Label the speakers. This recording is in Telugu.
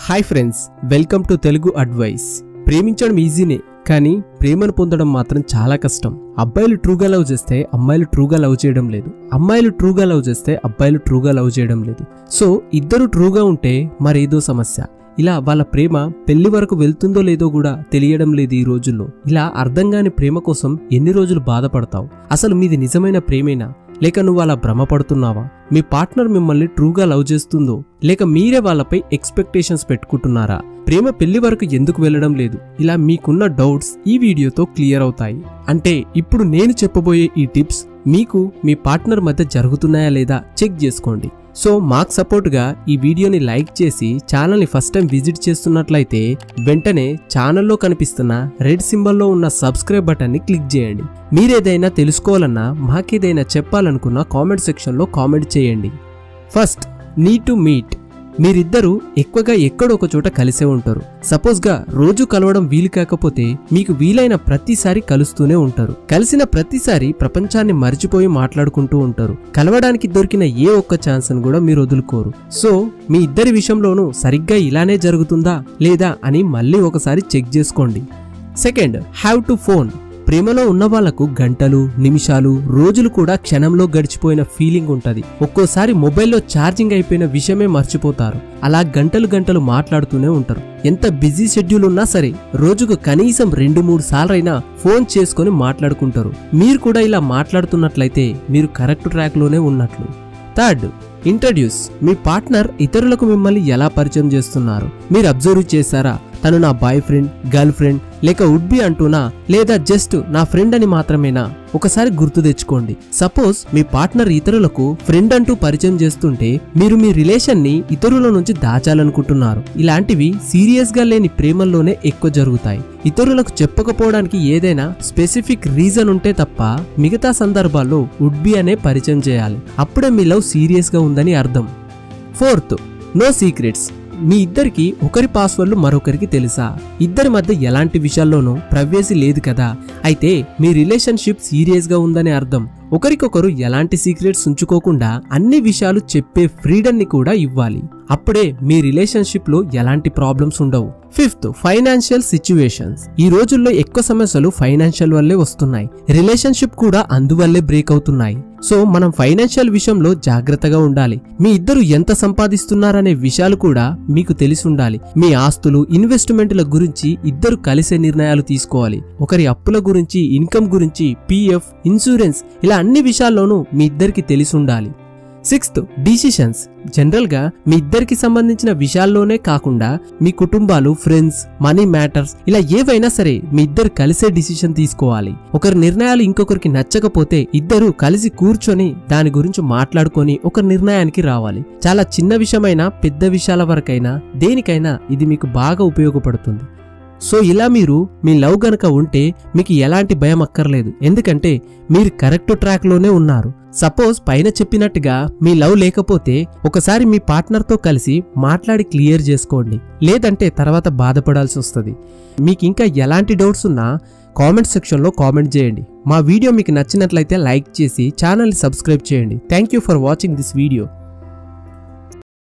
Speaker 1: hi friends welcome to Telugu advice ప్రేమించడం ఈజీనే కానీ ప్రేమను పొందడం మాత్రం చాలా కష్టం అబ్బాయిలు ట్రూగా లవ్ చేస్తే అమ్మాయిలు ట్రూగా లవ్ చేయడం లేదు అమ్మాయిలు ట్రూగా లవ్ చేస్తే అబ్బాయిలు ట్రూగా లవ్ చేయడం లేదు సో ఇద్దరు ట్రూగా ఉంటే మరేదో సమస్య ఇలా వాళ్ళ ప్రేమ పెళ్లి వరకు వెళ్తుందో లేదో కూడా తెలియడం లేదు ఈ రోజుల్లో ఇలా అర్థం కాని ప్రేమ కోసం ఎన్ని రోజులు బాధపడతావు అసలు మీది నిజమైన ప్రేమేనా లేక నువ్వు అలా భ్రమపడుతున్నావా మీ పార్ట్నర్ మిమ్మల్ని ట్రూగా లవ్ చేస్తుందో లేక మీరే వాళ్ళపై ఎక్స్పెక్టేషన్స్ పెట్టుకుంటున్నారా ప్రేమ పెళ్లి వరకు ఎందుకు వెళ్ళడం లేదు ఇలా మీకున్న డౌట్స్ ఈ వీడియోతో క్లియర్ అవుతాయి అంటే ఇప్పుడు నేను చెప్పబోయే ఈ టిప్స్ మీకు మీ పార్ట్నర్ మధ్య జరుగుతున్నాయా లేదా చెక్ చేసుకోండి సో మాకు సపోర్ట్గా ఈ వీడియోని లైక్ చేసి ఛానల్ని ఫస్ట్ టైం విజిట్ చేస్తున్నట్లయితే వెంటనే ఛానల్లో కనిపిస్తున్న రెడ్ సింబల్లో ఉన్న సబ్స్క్రైబ్ బటన్ని క్లిక్ చేయండి మీరేదైనా తెలుసుకోవాలన్నా మాకేదైనా చెప్పాలనుకున్న కామెంట్ సెక్షన్లో కామెంట్ చేయండి ఫస్ట్ నీడ్ టు మీట్ మీరిద్దరూ ఎక్కువగా ఎక్కడో ఒక చోట కలిసే ఉంటారు సపోజ్గా రోజు కలవడం వీలు కాకపోతే మీకు వీలైన ప్రతిసారి కలుస్తూనే ఉంటారు కలిసిన ప్రతిసారి ప్రపంచాన్ని మర్చిపోయి మాట్లాడుకుంటూ ఉంటారు కలవడానికి దొరికిన ఏ ఒక్క ఛాన్స్ను కూడా మీరు వదులుకోరు సో మీ ఇద్దరి విషయంలోనూ సరిగ్గా ఇలానే జరుగుతుందా లేదా అని మళ్ళీ ఒకసారి చెక్ చేసుకోండి సెకండ్ హ్యావ్ టు ఫోన్ ప్రేమలో ఉన్న వాళ్లకు గంటలు నిమిషాలు రోజులు కూడా క్షణంలో గడిచిపోయిన ఫీలింగ్ ఉంటది ఒక్కోసారి మొబైల్లో ఛార్జింగ్ అయిపోయిన విషయమే మర్చిపోతారు అలా గంటలు గంటలు మాట్లాడుతూనే ఉంటారు ఎంత బిజీ షెడ్యూల్ ఉన్నా సరే రోజుకు కనీసం రెండు మూడు సార్లైనా ఫోన్ చేసుకొని మాట్లాడుకుంటారు మీరు కూడా ఇలా మాట్లాడుతున్నట్లయితే మీరు కరెక్ట్ ట్రాక్లోనే ఉన్నట్లు థర్డ్ ఇంట్రడ్యూస్ మీ పార్ట్నర్ ఇతరులకు మిమ్మల్ని ఎలా పరిచయం చేస్తున్నారు మీరు అబ్జర్వ్ చేశారా తను నా బాయ్ ఫ్రెండ్ గర్ల్ ఫ్రెండ్ లేక వుడ్ బి అంటూనా లేదా జస్ట్ నా ఫ్రెండ్ అని మాత్రమేనా ఒకసారి గుర్తు తెచ్చుకోండి సపోజ్ మీ పార్ట్నర్ ఇతరులకు ఫ్రెండ్ అంటూ పరిచయం చేస్తుంటే మీరు మీ రిలేషన్ ని ఇతరుల నుంచి దాచాలనుకుంటున్నారు ఇలాంటివి సీరియస్ గా లేని ప్రేమల్లోనే ఎక్కువ జరుగుతాయి ఇతరులకు చెప్పకపోవడానికి ఏదైనా స్పెసిఫిక్ రీజన్ ఉంటే తప్ప మిగతా సందర్భాల్లో వుడ్ బి అనే పరిచయం చేయాలి అప్పుడే మీ లవ్ సీరియస్ గా ఉందని అర్థం ఫోర్త్ నో సీక్రెట్స్ మీ ఇద్దరికి ఒకరి పాస్వర్డ్లు మరొకరికి తెలుసా ఇద్దరి మధ్య ఎలాంటి విషయాల్లోనూ ప్రవేశి లేదు కదా అయితే మీ రిలేషన్షిప్ సీరియస్ గా ఉందని అర్థం ఒకరికొకరు ఎలాంటి సీక్రెట్స్ ఉంచుకోకుండా అన్ని విషయాలు చెప్పే ఫ్రీడమ్ ని కూడా ఇవ్వాలి అప్పుడే మీ రిలేషన్షిప్ లో ఎలాంటి ప్రాబ్లమ్స్ ఉండవు ఫిఫ్త్ ఫైనాన్షియల్ సిచ్యువేషన్స్ ఈ రోజుల్లో ఎక్కువ సమస్యలు ఫైనాన్షియల్ వల్లే వస్తున్నాయి రిలేషన్షిప్ కూడా అందువల్లే బ్రేక్ అవుతున్నాయి సో మనం ఫైనాన్షియల్ విషయంలో జాగ్రత్తగా ఉండాలి మీ ఇద్దరు ఎంత సంపాదిస్తున్నారనే విషయాలు కూడా మీకు తెలిసి ఉండాలి మీ ఆస్తులు ఇన్వెస్ట్మెంట్ల గురించి ఇద్దరు కలిసే నిర్ణయాలు తీసుకోవాలి ఒకరి అప్పుల గురించి ఇన్కమ్ గురించి పిఎఫ్ ఇన్సూరెన్స్ ఇలా అన్ని విషయాల్లోనూ మీ ఇద్దరికి తెలిసి ఉండాలి సిక్స్త్ డిసిషన్స్ జనరల్గా మీ ఇద్దరికి సంబంధించిన విషయాల్లోనే కాకుండా మీ కుటుంబాలు ఫ్రెండ్స్ మనీ మ్యాటర్స్ ఇలా ఏవైనా సరే మీ ఇద్దరు కలిసే డిసిషన్ తీసుకోవాలి ఒకరి నిర్ణయాలు ఇంకొకరికి నచ్చకపోతే ఇద్దరు కలిసి కూర్చొని దాని గురించి మాట్లాడుకొని ఒక నిర్ణయానికి రావాలి చాలా చిన్న విషయమైనా పెద్ద విషయాల వరకైనా దేనికైనా ఇది మీకు బాగా ఉపయోగపడుతుంది సో ఇలా మీరు మీ లవ్ గనక ఉంటే మీకు ఎలాంటి భయం అక్కర్లేదు ఎందుకంటే మీరు కరెక్ట్ ట్రాక్లోనే ఉన్నారు సపోజ్ పైన చెప్పినట్టుగా మీ లవ్ లేకపోతే ఒకసారి మీ పార్ట్నర్తో కలిసి మాట్లాడి క్లియర్ చేసుకోండి లేదంటే తర్వాత బాధపడాల్సి వస్తుంది మీకు ఇంకా ఎలాంటి డౌట్స్ ఉన్నా కామెంట్ సెక్షన్లో కామెంట్ చేయండి మా వీడియో మీకు నచ్చినట్లయితే లైక్ చేసి ఛానల్ని సబ్స్క్రైబ్ చేయండి thank you for watching this video